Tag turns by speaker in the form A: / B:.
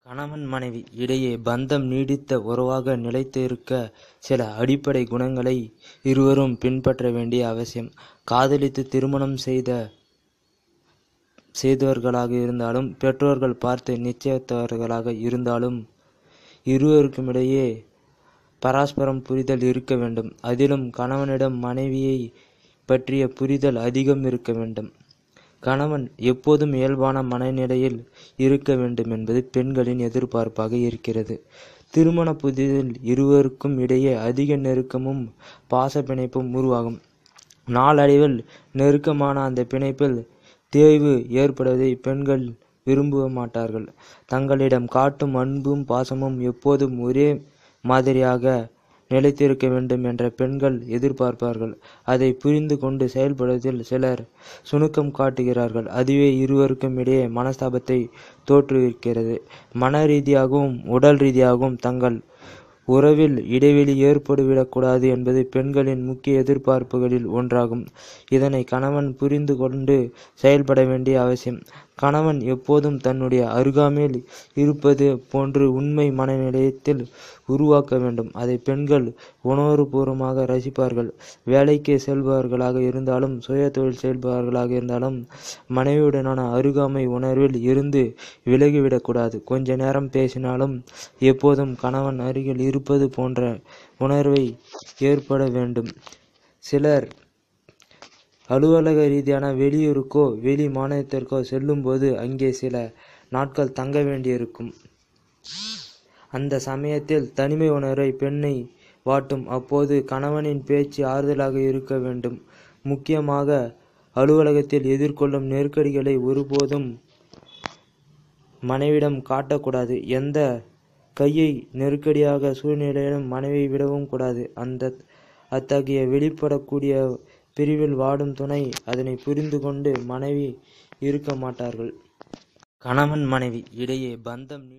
A: கணவன் மனைவி இடையே பந்தம் நீடித்த உறவாக நிலைத்திருக்க சில அடிப்படை குணங்களை இருவரும் பின்பற்ற வேண்டிய அவசியம். காதலித்து திருமணம் செய்த செய்தவர்களாக இருந்தாலும் பெற்றோர்கள் பார்த்து நிச்சயித்தவர்களாக இருந்தாலும் இருவருக்குமிடையே பரஸ்பரம் புரிதல் இருக்க வேண்டும். அதிலும் கணவனிடம் மனைவியைப் பற்றிய புரிதல் அதிகம் இருக்க வேண்டும். கணவன் எப்போதும் இயல்பான மனநிலையில் இருக்க வேண்டும் என்பது பெண்களின் எதிர்பார்ப்பாக இருக்கிறது. திருமண புதிதில் இருவருக்கும் இடையே அதிக நெருக்கமும் பாசப் பிணைப்பும் உருவாகும். நாளடைவில் நெருக்கமான அந்தப் பிணைப்பில் தேய்வு ஏற்படுவதை பெண்கள் விரும்ப மாட்டார்கள். தங்களிடம் காட்டும் அன்பும் பாசமும் எப்போதும் ஒரே மாதிரியாக நிலைத்திருக்க வேண்டும் என்று பெண்கள் எதிர்பார்ப்பார்கள். அதைப் புரிந்து கொண்டு செயல்படுவதில் சிலர் சுணக்கம் காட்டுகிறார்கள். அதுவே இருவருக்கும் இடையே மனஸ்தாபத்தைத் தோற்றுவிக்கிறது. மன ரீதியாகவும் உடல் ரீதியாகவும் தங்கள் உறவில் இடைவெளி ஏற்பட்டுவிடக் கூடாது என்பது பெண்களின் முக்கிய எதிர்பார்ப்புகளில் ஒன்றாகும். இதனை கணவன் புரிந்து கொண்டு செயல்பட வேண்டிய அவசியம். கணவன் எப்போதும் தன்னுடைய அருகாமையில் இருப்பது போன்ற உண்மை மனநிலையை உருவாக்க வேண்டும். அதைப் பெண்கள் உணர்வுபூர்வமாக ரசிப்பார்கள். வேலைக்குச் செல்பவர்களாக இருந்தாலும் சுயதொழில் செய்பவர்களாக இருந்தாலும் மனைவியுடனான அருகாமை உணர்வில் இருந்து விலகிவிடக் கூடாது. கொஞ்ச நேரம் பேசினாலும் எப்போதும் கணவன் அருகில் இருப்பது போன்ற உணர்வு ஏற்பட வேண்டும். சிலர் அலுவலக ரீதியாக வெளியூருக்கோ வெளி மாநிலத்திற்கோ செல்லும்போது அங்கே சில நாட்கள் தங்க வேண்டியிருக்கும். அந்த சமயத்தில் தனிமை உணர்வு பெண்ணை வாட்டும். அப்போது கணவனின் பேச்சு ஆறுதலாக இருக்க வேண்டும். முக்கியமாக அலுவலகத்தில் எதிர்கொள்ளும் நெருக்கடிகளை ஒருபோதும் மனைவியிடம் காட்டக்கூடாது. எந்தக் கையை நெருக்கடியான சூழ்நிலையிலும் மனைவியை விடவும் கூடாது. அத்தகைய வெளிப்படக்கூடிய பிரிவில் வாடும் துணை அதனைப் புரிந்து கொண்டு மனைவி இருக்க மாட்டார்கள். கணவன் மனைவி இடையே பந்தம்